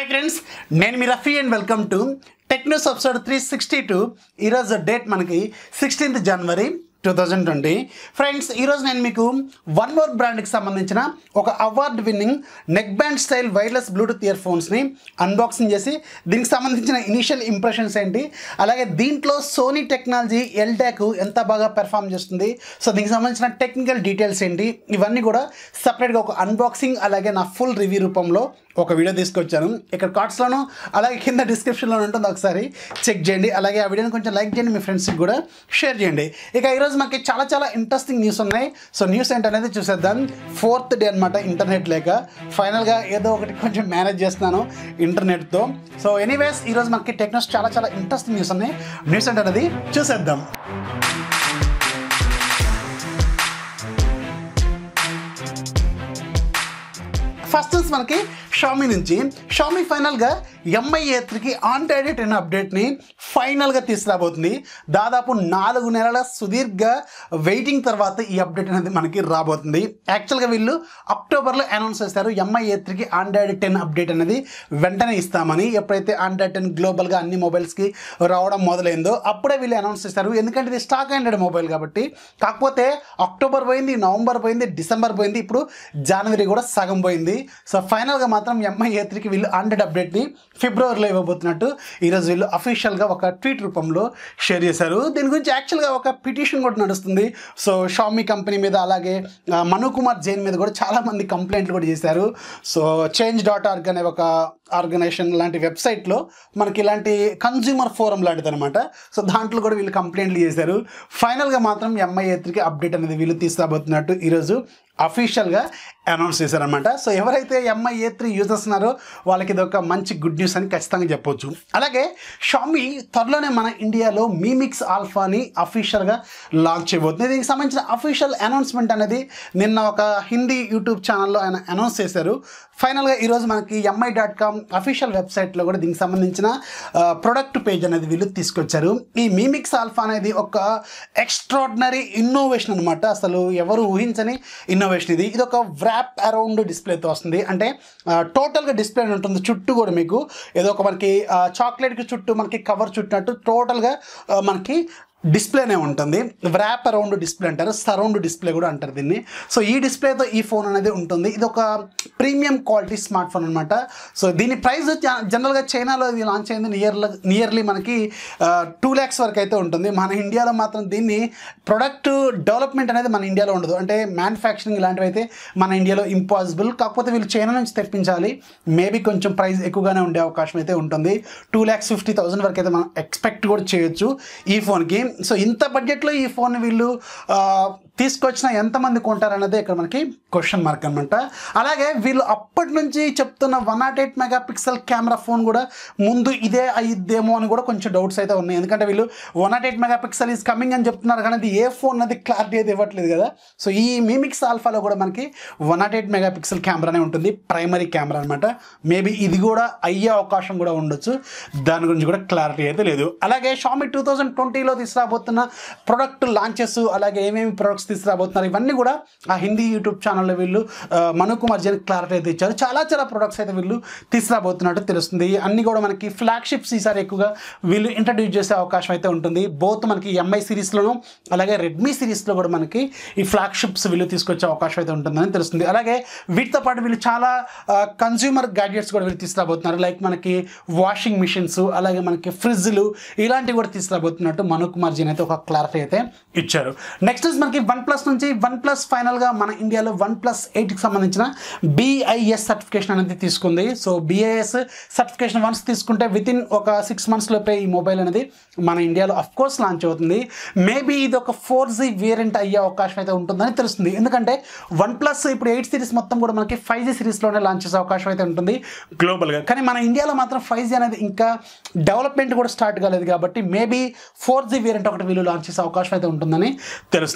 hi friends నేను మీ Rafi and welcome to Technos episode three sixty two ఈరోజు date మనకి sixteenth January two thousand twenty friends ఈరోజు నేను మీకు వన్ మోర్ బ్రాండ్కి సంబంధించిన ఒక award winning neckband style wireless bluetooth ఇయర్ ఫోన్స్ని అన్బాక్సింగ్ చేసి దీనికి సంబంధించిన ఇనిషియల్ ఇంప్రెషన్స్ ఏంటి అలాగే దీంట్లో సోనీ టెక్నాలజీ ఎల్టాక్ ఎంత బాగా పెర్ఫామ్ చేస్తుంది సో దీనికి సంబంధించిన టెక్నికల్ డీటెయిల్స్ ఏంటి ఇవన్నీ కూడా సపరేట్గా ఒక అన్బాక్సింగ్ అలాగే నా ఫుల్ రివ్యూ రూపంలో ఒక వీడియో తీసుకొచ్చాను ఇక్కడ కార్డ్స్లోను అలాగే కింద డిస్క్రిప్షన్లో ఉంటుంది ఒకసారి చెక్ చేయండి అలాగే ఆ వీడియోని కొంచెం లైక్ చేయండి మీ ఫ్రెండ్స్కి కూడా షేర్ చేయండి ఇక ఈరోజు మనకి చాలా చాలా ఇంట్రెస్టింగ్ న్యూస్ ఉన్నాయి సో న్యూస్ ఏంటనేది చూసేద్దాం ఫోర్త్ డే అనమాట ఇంటర్నెట్ లేక ఫైనల్గా ఏదో ఒకటి కొంచెం మేనేజ్ చేస్తున్నాను ఇంటర్నెట్తో సో ఎనీవేస్ ఈరోజు మనకి టెక్నోస్ చాలా చాలా ఇంట్రెస్టింగ్ న్యూస్ ఉన్నాయి న్యూస్ ఏంటనేది చూసేద్దాం ఫస్ట్ వచ్చి మనకి షామీ నుంచి షామీ ఫైనల్గా ఎంఐ త్రీకి ఆండ్రాయిడ్ టెన్ అప్డేట్ని ఫైనల్గా తీసుకురాబోతుంది దాదాపు నాలుగు నెలల సుదీర్ఘ వెయిటింగ్ తర్వాత ఈ అప్డేట్ అనేది మనకి రాబోతుంది యాక్చువల్గా వీళ్ళు అక్టోబర్లో అనౌన్స్ చేస్తారు ఎంఐ త్రీకి ఆండ్రాయిడ్ టెన్ అప్డేట్ అనేది వెంటనే ఇస్తామని ఎప్పుడైతే ఆండ్రాయిడ్ టెన్ గ్లోబల్గా అన్ని మొబైల్స్కి రావడం మొదలైందో అప్పుడే వీళ్ళు అనౌన్స్ చేస్తారు ఎందుకంటే ఇది స్టాక్ ఆండ్రాయిడ్ మొబైల్ కాబట్టి కాకపోతే అక్టోబర్ పోయింది నవంబర్ పోయింది డిసెంబర్ పోయింది ఇప్పుడు జనవరి కూడా సగం పోయింది సో ఫైనల్గా మాత్రం ఎంఐ త్రీకి వీళ్ళు ఆండ్రాయిడ్ అప్డేట్ని ఫిబ్రవరిలో ఇవ్వబోతున్నట్టు ఈరోజు వీళ్ళు అఫీషియల్గా ఒక ట్వీట్ రూపంలో షేర్ చేశారు దీని గురించి యాక్చువల్గా ఒక పిటిషన్ కూడా నడుస్తుంది సో షామీ కంపెనీ మీద అలాగే ఆ, మను కుమార్ జైన్ మీద కూడా చాలామంది కంప్లైంట్లు కూడా చేశారు సో చేంజ్ డాట్ ఆర్గ్ అనే ఒక ఆర్గనైజేషన్ లాంటి వెబ్సైట్లో మనకి ఇలాంటి కన్జ్యూమర్ ఫోరం లాంటిది అనమాట సో దాంట్లో కూడా వీళ్ళు కంప్లైంట్లు చేశారు ఫైనల్గా మాత్రం ఎంఐ త్రీకి అప్డేట్ అనేది వీళ్ళు తీసుకురాబోతున్నట్టు ఈరోజు అఫీషియల్గా అనౌన్స్ చేశారనమాట సో ఎవరైతే ఎంఐ ఏ త్రీ యూజర్స్ ఉన్నారో వాళ్ళకి ఇది ఒక మంచి గుడ్ న్యూస్ అని ఖచ్చితంగా చెప్పొచ్చు అలాగే షామీ త్వరలోనే మన ఇండియాలో మీమిక్స్ ఆల్ఫాని అఫీషియల్గా లాంచ్ చేయబోతుంది దీనికి సంబంధించిన అఫీషియల్ అనౌన్స్మెంట్ అనేది నిన్న ఒక హిందీ యూట్యూబ్ ఛానల్లో ఆయన అనౌన్స్ చేశారు ఫైనల్గా ఈరోజు మనకి ఎంఐ డాట్ కామ్ అఫీషియల్ వెబ్సైట్లో కూడా దీనికి సంబంధించిన ప్రొడక్ట్ పేజ్ అనేది వీళ్ళు తీసుకొచ్చారు ఈ మీమిక్స్ ఆల్ఫా అనేది ఒక ఎక్స్ట్రాడినరీ ఇన్నోవేషన్ అనమాట అసలు ఎవరు ఊహించని ఇన్నోవేషన్ ఇది ఇది ఒక వ్రాప్ అరౌండ్ డిస్ప్లేతో వస్తుంది అంటే టోటల్గా డిస్ప్లే ఉంటుంది చుట్టూ కూడా మీకు ఏదో ఒక మనకి చాక్లెట్కి చుట్టూ మనకి కవర్ చుట్టినట్టు టోటల్గా మనకి డిస్ప్లేనే ఉంటుంది వ్రాప్ అరౌండ్ డిస్ప్లే అంటారు సరౌండ్ డిస్ప్లే కూడా అంటారు దీన్ని సో ఈ డిస్ప్లేతో ఈ ఫోన్ అనేది ఉంటుంది ఇది ఒక ప్రీమియం క్వాలిటీ స్మార్ట్ ఫోన్ అనమాట సో దీని ప్రైస్ జనరల్గా చైనాలో ఇది లాంచ్ అయింది నియర్ నియర్లీ మనకి టూ ల్యాక్స్ వరకు అయితే ఉంటుంది మన ఇండియాలో మాత్రం దీన్ని ప్రొడక్ట్ డెవలప్మెంట్ అనేది మన ఇండియాలో ఉండదు అంటే మ్యానుఫ్యాక్చరింగ్ ఇలాంటివి అయితే మన ఇండియాలో ఇంపాసిబుల్ కాకపోతే వీళ్ళు చైనా నుంచి తెప్పించాలి మేబీ కొంచెం ప్రైస్ ఎక్కువగానే ఉండే అవకాశం అయితే ఉంటుంది టూ ల్యాక్స్ ఫిఫ్టీ థౌసండ్ వరకు అయితే మనం ఎక్స్పెక్ట్ కూడా చేయొచ్చు ఈ ఫోన్కి సో ఇంత బడ్జెట్లో ఈ ఫోన్ వీళ్ళు ఆ, తీసుకొచ్చిన ఎంతమంది కొంటారన్నదే ఇక్కడ మనకి క్వశ్చన్ మార్క్ అనమాట అలాగే వీళ్ళు అప్పటి నుంచి చెప్తున్న one nought eight megapixel camera phone కూడా ముందు ఇదే అయ్యిద్దేమో అని కూడా కొంచెం డౌట్స్ అయితే ఉన్నాయి ఎందుకంటే వీళ్ళు one nought eight megapixel is coming అని చెప్తున్నారు కానీ అది ఏ ఫోన్ అది క్లారిటీ అయితే ఇవ్వట్లేదు కదా సో ఈ మీమిక్స్ ఆల్ఫాలో కూడా మనకి one nought eight megapixel కెమెరానే ఉంటుంది ప్రైమరీ కెమెరా అనమాట మేబీ ఇది కూడా అయ్యే అవకాశం కూడా ఉండొచ్చు దాని గురించి కూడా క్లారిటీ అయితే లేదు అలాగే షామి టూ థౌజండ్ ట్వంటీలో తీసుకురాబోతున్న ప్రొడక్ట్ లాంచెస్ అలాగే ఏమేమి ప్రొడక్ట్స్ తీసుకురాబోతున్నారు ఇవన్నీ కూడా ఆ హిందీ యూట్యూబ్ ఛానల్లో వీళ్ళు ఆ, మను కుమార్ జన్ క్లారిటీ అయితే ఇచ్చారు చాలా చాలా ప్రొడక్ట్స్ అయితే వీళ్ళు తీసుకురాబోతున్నట్టు తెలుస్తుంది అన్ని కూడా మనకి ఫ్లాగ్షిప్స్ ఈసారి ఎక్కువగా వీళ్ళు ఇంట్రడ్యూస్ చేసే అవకాశం అయితే ఉంటుంది బోత్ మనకి ఎంఐ సిరీస్లోను అలాగే రెడ్మీ సిరీస్లో కూడా మనకి ఈ ఫ్లాగ్షిప్స్ వీళ్ళు తీసుకొచ్చే అవకాశం అయితే ఉంటుందని తెలుస్తుంది అలాగే వీటితో పాటు వీళ్ళు చాలా కన్జ్యూమర్ గ్యాడ్జెట్స్ కూడా వీళ్ళు తీసుకురాబోతున్నారు లైక్ మనకి వాషింగ్ మిషన్స్ అలాగే మనకి ఫ్రిడ్జ్లు ఇలాంటివి కూడా తీసుకురాబోతున్నట్టు మను కుమార్ జీన్ అయితే ఒక క్లారిటీ అయితే ఇచ్చారు నెక్స్ట్ మనకి వన్ ప్లస్ నుంచి వన్ ప్లస్ ఫైనల్గా మన ఇండియాలో వన్ ప్లస్ ఎయిట్కి సంబంధించిన బిఐఎస్ సర్టిఫికేషన్ అనేది తీసుకుంది సో బిఐఎస్ సర్టిఫికేషన్ వన్స్ తీసుకుంటే విత్ ఇన్ ఒక సిక్స్ మంత్స్ లోపే ఈ మొబైల్ అనేది మన ఇండియాలో అఫ్ కోర్స్ లాంచ్ అవుతుంది మేబీ ఇది ఒక ఫోర్ జీ వేరియంట్ అయ్యే అవకాశం అయితే ఉంటుందని తెలుస్తుంది ఎందుకంటే వన్ ప్లస్ ఇప్పుడు ఎయిట్ సిరీస్ మొత్తం కూడా మనకి ఫైవ్ జీ సిరీస్లోనే లాంచ్ చేసే అవకాశం అయితే ఉంటుంది గ్లోబల్గా కానీ మన ఇండియాలో మాత్రం ఫైవ్ జీ అనేది ఇంకా డెవలప్మెంట్ కూడా స్టార్ట్ కాలేదు కాబట్టి మేబీ ఫోర్ జీ వేరియంట్ ఒకటి వీళ్ళు లాంచ్ చేసే అవకాశం అయితే ఉంటుందని తెలుస్తుంది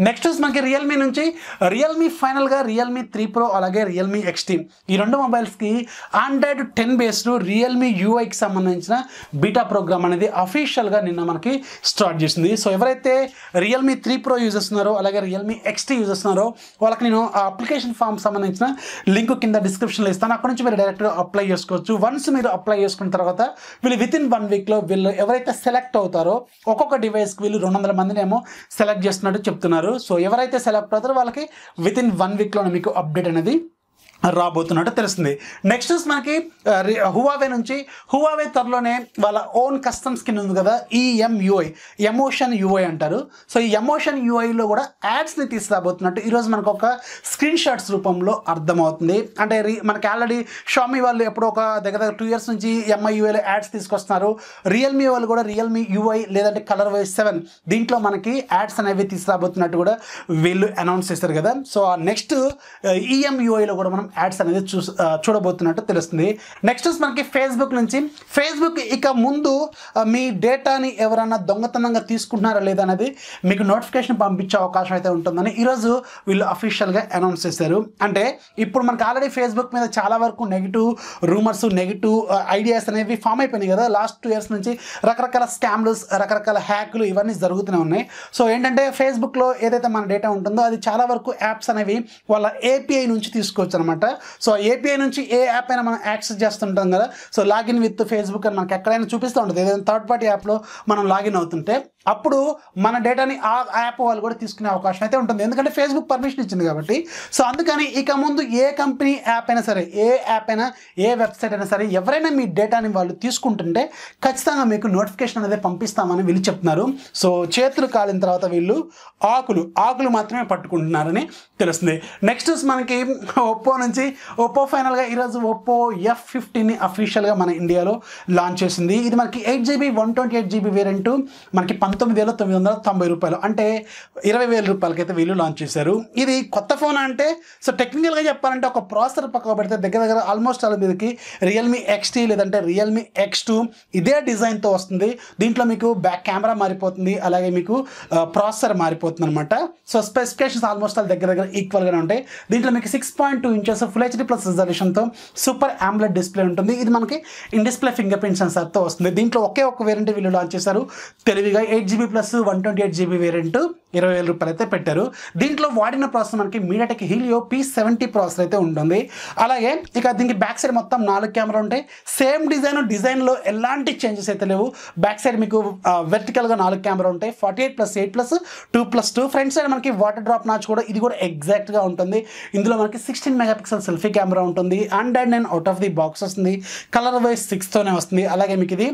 నెక్స్ట్ వచ్చి మనకి రియల్మీ నుంచి రియల్మీ ఫైనల్గా రియల్మీ త్రీ ప్రో అలాగే రియల్మీ ఎక్స్టీమ్ ఈ రెండు మొబైల్స్కి ఆండ్రాయిడ్ టెన్ బేస్డ్ రియల్మీ యూఐకి సంబంధించిన బీటా ప్రోగ్రామ్ అనేది అఫీషియల్గా నిన్న మనకి స్టార్ట్ చేసింది సో ఎవరైతే రియల్మీ త్రీ ప్రో యూజ్ చేస్తున్నారో అలాగే రియల్మీ ఎక్స్టీ యూజ్ చేస్తున్నారో వాళ్ళకి నేను ఆ అప్లికేషన్ ఫామ్ సంబంధించిన లింక్ కింద డిస్క్రిప్షన్లో ఇస్తాను అక్కడ నుంచి మీరు డైరెక్ట్గా అప్లై చేసుకోవచ్చు వన్స్ మీరు అప్లై చేసుకున్న తర్వాత వీళ్ళు విత్ ఇన్ వన్ వీక్లో వీళ్ళు ఎవరైతే సెలెక్ట్ అవుతారో ఒక్కొక్క డివైస్కి వీళ్ళు రెండు వందల మందిని ఏమో సెలెక్ట్ చేస్తున్నట్టు చెప్తున్నారు సో ఎవరైతే సెలెక్ట్ అవుతారో వాళ్ళకి విత్ ఇన్ వన్ వీక్లోనే మీకు అప్డేట్ అనేది రాబోతున్నట్టు తెలుస్తుంది నెక్స్ట్ మనకి హువావే నుంచి హువావే త్వరలోనే వాళ్ళ ఓన్ కస్టమ్ స్కిన్ ఉంది కదా ఈఎంయుఐ ఎమోషన్ యూఐ అంటారు సో ఈ ఎమోషన్ యూఐలో కూడా యాడ్స్ని తీసుకురాబోతున్నట్టు ఈరోజు మనకు ఒక స్క్రీన్ షాట్స్ రూపంలో అర్థమవుతుంది అంటే రి- మనకి ఆల్రెడీ షామీ వాళ్ళు ఎప్పుడో ఒక దగ్గర దగ్గర టూ ఇయర్స్ నుంచి ఎంఐ యూఐలో యాడ్స్ తీసుకొస్తున్నారు రియల్మీ వాళ్ళు కూడా రియల్మీ యూఐ లేదంటే కలర్ వై సెవెన్ దీంట్లో మనకి యాడ్స్ అనేవి తీసుకురాబోతున్నట్టు కూడా వీళ్ళు అనౌన్స్ చేశారు కదా సో ఆ నెక్స్ట్ ఈఎంయూఐలో కూడా మనం యాడ్స్ అనేది చూ చూడబోతున్నట్టు తెలుస్తుంది నెక్స్ట్ మనకి ఫేస్బుక్ నుంచి ఫేస్బుక్ ఇక ముందు ఆ, మీ డేటాని ఎవరైనా దొంగతనంగా తీసుకుంటున్నారా లేదా అనేది మీకు నోటిఫికేషన్ పంపించే అవకాశం అయితే ఉంటుందని ఈరోజు వీళ్ళు అఫీషియల్గా అనౌన్స్ చేశారు అంటే ఇప్పుడు మనకి ఆల్రెడీ ఫేస్బుక్ మీద చాలా వరకు నెగిటివ్ రూమర్స్ నెగిటివ్ ఐడియాస్ అనేవి ఫామ్ అయిపోయినాయి కదా లాస్ట్ టూ ఇయర్స్ నుంచి రకరకాల స్కామ్లు రకరకాల హ్యాక్లు ఇవన్నీ జరుగుతూనే ఉన్నాయి సో ఏంటంటే ఫేస్బుక్లో ఏదైతే మన డేటా ఉంటుందో అది చాలా వరకు యాప్స్ అనేవి వాళ్ళ ఏపీఐ నుంచి తీసుకోవచ్చు అనమాట సో ఏపీఐ నుంచి ఏ యాప్ అయినా మనం యాక్సెస్ చేస్తుంటాం కదా సో లాగిన్ విత్ ఫేస్బుక్ అని మనకి ఎక్కడైనా చూపిస్తూ ఉంటుంది ఏదైనా థర్డ్ పార్టీ యాప్లో మనం లాగిన్ అవుతుంటే అప్పుడు మన డేటాని ఆ యాప్ వాళ్ళు కూడా తీసుకునే అవకాశం అయితే ఉంటుంది ఎందుకంటే ఫేస్బుక్ పర్మిషన్ ఇచ్చింది కాబట్టి సో అందుకని ఇక ముందు ఏ కంపెనీ యాప్ అయినా సరే ఏ యాప్ అయినా ఏ వెబ్సైట్ అయినా సరే ఎవరైనా మీ డేటాని వాళ్ళు తీసుకుంటుంటే ఖచ్చితంగా మీకు నోటిఫికేషన్ అనేది పంపిస్తామని వీళ్ళు చెప్తున్నారు సో చేతులు కాలిన తర్వాత వీళ్ళు ఆకులు ఆకులు మాత్రమే పట్టుకుంటున్నారని తెలుస్తుంది నెక్స్ట్ మనకి ఒప్పో నుంచి ఒప్పో ఫైనల్గా ఈరోజు ఒప్పో ఎఫ్ ఫిఫ్టీని అఫీషియల్గా మన ఇండియాలో లాంచ్ చేసింది ఇది మనకి eight GB one twenty eight GB variant మనకి పంతొమ్మిది వేల తొమ్మిది వందల తొంభై రూపాయలు అంటే ఇరవై వేల రూపాయలకైతే వీళ్ళు లాంచ్ చేశారు ఇది కొత్త ఫోన్ అంటే సో టెక్నికల్గా చెప్పాలంటే ఒక ప్రాసెసర్ పక్కకు పెడితే దగ్గర దగ్గర ఆల్మోస్ట్ అలా మీదకి రియల్మీ ఎక్స్టీ లేదంటే రియల్మీ ఎక్స్ టూ ఇదే డిజైన్తో వస్తుంది దీంట్లో మీకు బ్యాక్ కెమెరా మారిపోతుంది అలాగే మీకు ప్రాసెసర్ మారిపోతుంది అనమాట సో స్పెసిఫికేషన్స్ ఆల్మోస్ట్ వాళ్ళ దగ్గర దగ్గర ఈక్వల్గానే ఉంటాయి దీంట్లో మీకు six point two inches full HD plus రిజల్యూషన్తో సూపర్ ఆమ్లెట్ డిస్ప్లే ఉంటుంది ఇది మనకి ఇన్ డిస్ప్లే ఫింగర్ ప్రింట్ సెన్సార్తో వస్తుంది దీంట్లో ఒకే ఒక వేరియంట్ వీళ్ళు లాంచ్ చేశారు తెలివిగా eight GB plus one twenty eight GB variant ఇరవై వేల రూపాయలు అయితే పెట్టారు దీంట్లో వాడిన ప్రాసెసర్ మనకి MediaTek Helio P seventy processor అయితే ఉంటుంది అలాగే ఇక దీనికి బ్యాక్ సైడ్ మొత్తం నాలుగు కెమెరా ఉంటాయి సేమ్ డిజైన్ డిజైన్లో ఎలాంటి చేంజెస్ అయితే లేవు బ్యాక్ సైడ్ మీకు వెర్టికల్గా నాలుగు కెమెరా ఉంటాయి forty eight plus eight plus two plus two front side మనకి వాటర్ డ్రాప్ నాచ్ కూడా ఇది కూడా ఎగ్జాక్ట్గా ఉంటుంది ఇందులో మనకి సిక్స్టీన్ మెగాపిక్సెల్ సెల్ఫీ కెమెరా ఉంటుంది Android nine out of the box వస్తుంది కలర్ వైజ్ సిక్స్తోనే వస్తుంది అలాగే మీకు ఇది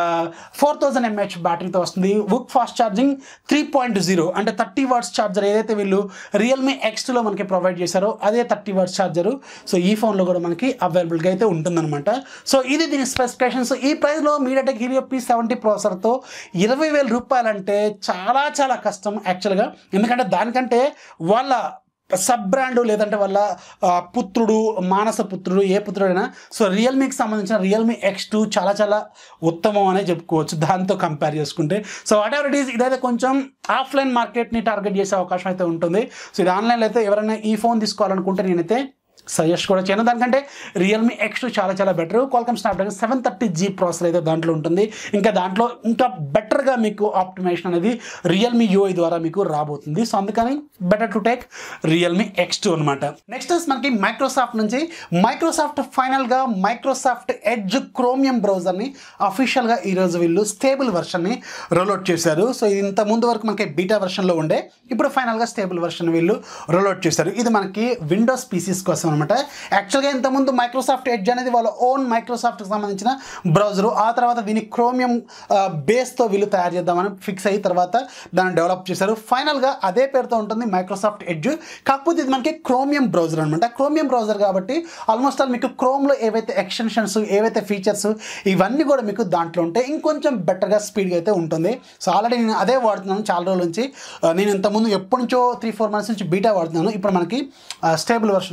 ఫోర్ థౌజండ్ ఎంహెచ్ బ్యాటరీతో వస్తుంది VOOC fast charging three point zero అంటే థర్టీ వాట్స్ ఛార్జర్ ఏదైతే వీళ్ళు రియల్మీ ఎక్స్లో మనకి ప్రొవైడ్ చేశారో అదే థర్టీ వాట్స్ ఛార్జరు సో ఈ ఫోన్లో కూడా మనకి అవైలబుల్గా అయితే ఉంటుందన్నమాట సో ఇది దీని స్పెసిఫికేషన్స్ ఈ ప్రైస్లో మీడియాటెక్ హీలియో పీ సెవెంటీ ప్రాసెసర్తో ఇరవై వేల రూపాయలంటే చాలా చాలా కష్టం యాక్చువల్గా ఎందుకంటే దానికంటే వాళ్ళ సబ్ బ్రాండ్ లేదంటే వాళ్ళ ఆ, పుత్రుడు మానస పుత్రుడు ఏ పుత్రుడైనా సో రియల్మీకి సంబంధించిన రియల్మీ ఎక్స్ టూ చాలా చాలా ఉత్తమం అనే చెప్పుకోవచ్చు దాంతో కంపేర్ చేసుకుంటే so whatever it is ఇదైతే కొంచెం ఆఫ్లైన్ మార్కెట్ని టార్గెట్ చేసే అవకాశం అయితే ఉంటుంది సో ఇది ఆన్లైన్లో అయితే ఎవరైనా ఈ ఫోన్ తీసుకోవాలనుకుంటే నేనైతే సజెస్ట్ కూడా చేయను దానికంటే రియల్మీ ఎక్స్ టూ చాలా చాలా better Qualcomm Snapdragon seven thirty G processor అయితే దాంట్లో ఉంటుంది ఇంకా దాంట్లో ఇంకా బెటర్గా మీకు ఆప్టిమేషన్ అనేది రియల్మీ యూఐ ద్వారా మీకు రాబోతుంది సో అందుకని better to take Realme X two అనమాట నెక్స్ట్ మనకి మైక్రోసాఫ్ట్ నుంచి మైక్రోసాఫ్ట్ ఫైనల్గా మైక్రోసాఫ్ట్ ఎడ్జ్ క్రోమియం బ్రౌజర్ని అఫీషియల్గా ఈరోజు వీళ్ళు స్టేబుల్ వెర్షన్ని రోల్అవుట్ చేశారు సో ఇది ఇంత ముందు వరకు మనకి బీటా వెర్షన్లో ఉండే ఇప్పుడు ఫైనల్గా స్టేబుల్ వెర్షన్ వీళ్ళు రోల్అవుట్ చేశారు ఇది మనకి విండోస్ పీసీస్ కోసం అనమాట యాక్చువల్గా ఇంతకుముందు మైక్రోసాఫ్ట్ ఎడ్జ్ అనేది వాళ్ళ ఓన్ మైక్రోసాఫ్ట్కి సంబంధించిన బ్రౌజరు ఆ తర్వాత దీని క్రోమియం బేస్తో వీళ్ళు తయారు చేద్దామని ఫిక్స్ అయిన తర్వాత దాన్ని డెవలప్ చేశారు ఫైనల్గా అదే పేరుతో ఉంటుంది మైక్రోసాఫ్ట్ ఎడ్జ్ కాకపోతే ఇది మనకి క్రోమియం బ్రౌజర్ అనమాట క్రోమియం బ్రౌజర్ కాబట్టి ఆల్మోస్ట్ ఆల్ మీకు క్రోమ్లో ఏవైతే ఎక్స్టెన్షన్స్ ఏవైతే ఫీచర్స్ ఇవన్నీ కూడా మీకు దాంట్లో ఉంటాయి ఇంకొంచెం బెటర్గా స్పీడ్గా అయితే ఉంటుంది సో ఆల్రెడీ నేను అదే వాడుతున్నాను చాలా రోజుల నుంచి ఆ, నేను ఇంతకుముందు ఎప్పటి నుంచో త్రీ ఫోర్ మంత్స్ నుంచి బీటా వాడుతున్నాను ఇప్పుడు మనకి స్టేబుల్ వర్షన్ కూడా రోల్ అవుట్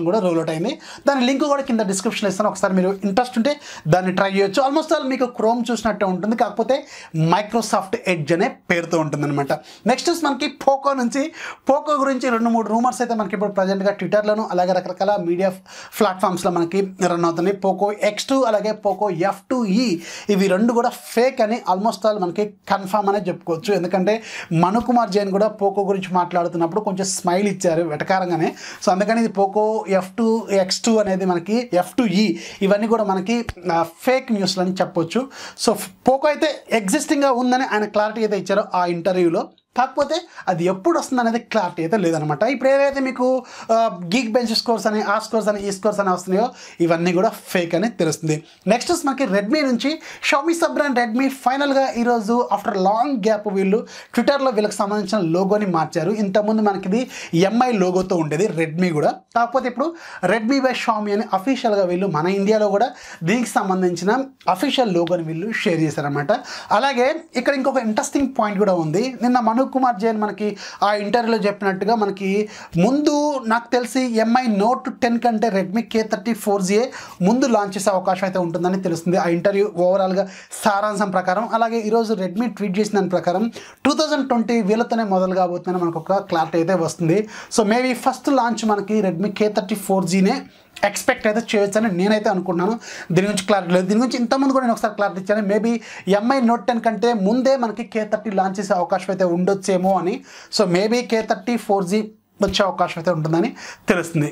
అలర్ట్ అయింది దాని లింక్ కూడా కింద డిస్క్రిప్షన్లో ఇస్తాను ఒకసారి మీరు ఇంట్రెస్ట్ ఉంటే దాన్ని ట్రై చేయొచ్చు ఆల్మోస్ట్ ఆల్ మీకు క్రోమ్ చూసినట్టే ఉంటుంది కాకపోతే మైక్రోసాఫ్ట్ ఎడ్జ్ అనే పేరుతో ఉంటుంది అనమాట నెక్స్ట్ మనకి పోకో నుంచి పోకో గురించి రెండు మూడు రూమర్స్ అయితే మనకి ఇప్పుడు ప్రజెంట్గా ట్విట్టర్లోను అలాగే రకరకాల మీడియా ప్లాట్ఫామ్స్లో మనకి రన్ అవుతున్నాయి పోకో ఎక్స్ టూ అలాగే పోకో ఎఫ్ టూ ఈ ఇవి రెండు కూడా ఫేక్ అని ఆల్మోస్ట్ ఆల్ మనకి కన్ఫామ్ అనే చెప్పుకోవచ్చు ఎందుకంటే మను కుమార్ జైన్ కూడా పోకో గురించి మాట్లాడుతున్నప్పుడు కొంచెం స్మైల్ ఇచ్చారు వెటకారంగానే సో అందుకని ఇది Poco F two X two అనేది మనకి ఎఫ్ టూ ఈ ఇవన్నీ కూడా మనకి ఫేక్ న్యూస్లు అని చెప్పొచ్చు సో పోకో అయితే ఎగ్జిస్టింగ్గా ఉందని ఆయన క్లారిటీ అయితే ఇచ్చారో ఆ ఇంటర్వ్యూలో కాకపోతే అది ఎప్పుడు వస్తుంది అనేది క్లారిటీ అయితే లేదనమాట ఇప్పుడు ఏదైతే మీకు గీక్ బెంచ్ స్కోర్స్ అని ఆ స్కోర్స్ అని ఈ స్కోర్స్ అని వస్తున్నాయో ఇవన్నీ కూడా ఫేక్ అని తెలుస్తుంది నెక్స్ట్ మనకి రెడ్మీ నుంచి షామీ సబ్ బ్రాండ్ రెడ్మీ ఫైనల్గా ఈరోజు ఆఫ్టర్ లాంగ్ గ్యాప్ వీళ్ళు ట్విట్టర్లో వీళ్ళకి సంబంధించిన లోగోని మార్చారు ఇంతకుముందు మనకి ఇది ఎంఐ లోగోతో ఉండేది రెడ్మీ కూడా కాకపోతే ఇప్పుడు రెడ్మీ బై షామీ అని అఫీషియల్గా వీళ్ళు మన ఇండియాలో కూడా దీనికి సంబంధించిన అఫీషియల్ లోగోని వీళ్ళు షేర్ చేశారనమాట అలాగే ఇక్కడ ఇంకొక ఇంట్రెస్టింగ్ పాయింట్ కూడా ఉంది నిన్న మను కుమార్ జైన్ మనకి ఆ ఇంటర్వ్యూలో చెప్పినట్టుగా మనకి ముందు నాకు తెలిసి ఎంఐ నోట్ టెన్ కంటే Redmi K thirty four G ముందు లాంచ్ చేసే అవకాశం అయితే ఉంటుందని తెలుస్తుంది ఆ ఇంటర్వ్యూ ఓవరాల్గా సారాంశం ప్రకారం అలాగే ఈరోజు రెడ్మీ ట్వీట్ చేసిన దాని ప్రకారం టూ థౌజండ్ ట్వంటీ వీళ్ళతోనే మొదలు కాబోతుందని మనకు ఒక క్లారిటీ అయితే వస్తుంది సో మేబీ ఫస్ట్ లాంచ్ మనకి రెడ్మీ కే థర్టీ ఫోర్ జీనే ఎక్స్పెక్ట్ అయితే చేయొచ్చని నేనైతే అనుకుంటున్నాను దీని గురించి క్లారిటీ లేదు దీని గురించి ఇంతకుముందు కూడా నేను ఒకసారి క్లారిటీ ఇచ్చాను మేబీ ఎంఐ నోట్ టెన్ కంటే ముందే మనకి కే థర్టీ లాంచ్ చేసే అవకాశం అయితే ఉండొచ్చేమో అని so maybe K thirty four G వచ్చే అవకాశం అయితే ఉంటుందని తెలుస్తుంది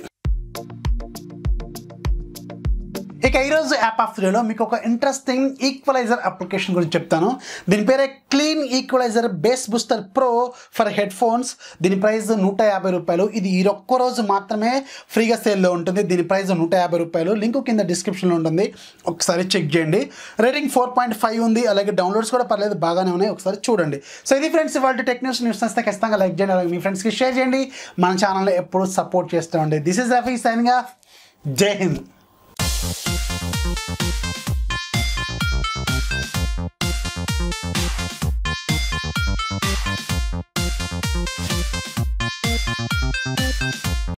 ఇక ఈరోజు యాప్ ఆఫ్ త్రీలో మీకు ఒక ఇంట్రెస్టింగ్ ఈక్వలైజర్ అప్లికేషన్ గురించి చెప్తాను దీని పేరే clean equalizer bass booster pro for headphones దీని ప్రైస్ నూట యాభై రూపాయలు ఇది ఈ ఒక్క రోజు మాత్రమే ఫ్రీగా సేల్లో ఉంటుంది దీని ప్రైస్ నూట యాభై రూపాయలు లింక్ కింద డిస్క్రిప్షన్లో ఉంటుంది ఒకసారి చెక్ చేయండి రేటింగ్ ఫోర్ పాయింట్ ఫైవ్ ఉంది అలాగే డౌన్లోడ్స్ కూడా పర్లేదు బాగానే ఉన్నాయి ఒకసారి చూడండి సో ఇది ఫ్రెండ్స్ ఇవాళ టెక్ న్యూస్ న్యూస్ వస్తే ఖచ్చితంగా లైక్ చేయండి అలాగే మీ ఫ్రెండ్స్కి షేర్ చేయండి మన ఛానల్లో ఎప్పుడు సపోర్ట్ చేస్తూ ఉండే దిస్ ఇస్ రఫీ సైన్గా జై హింద్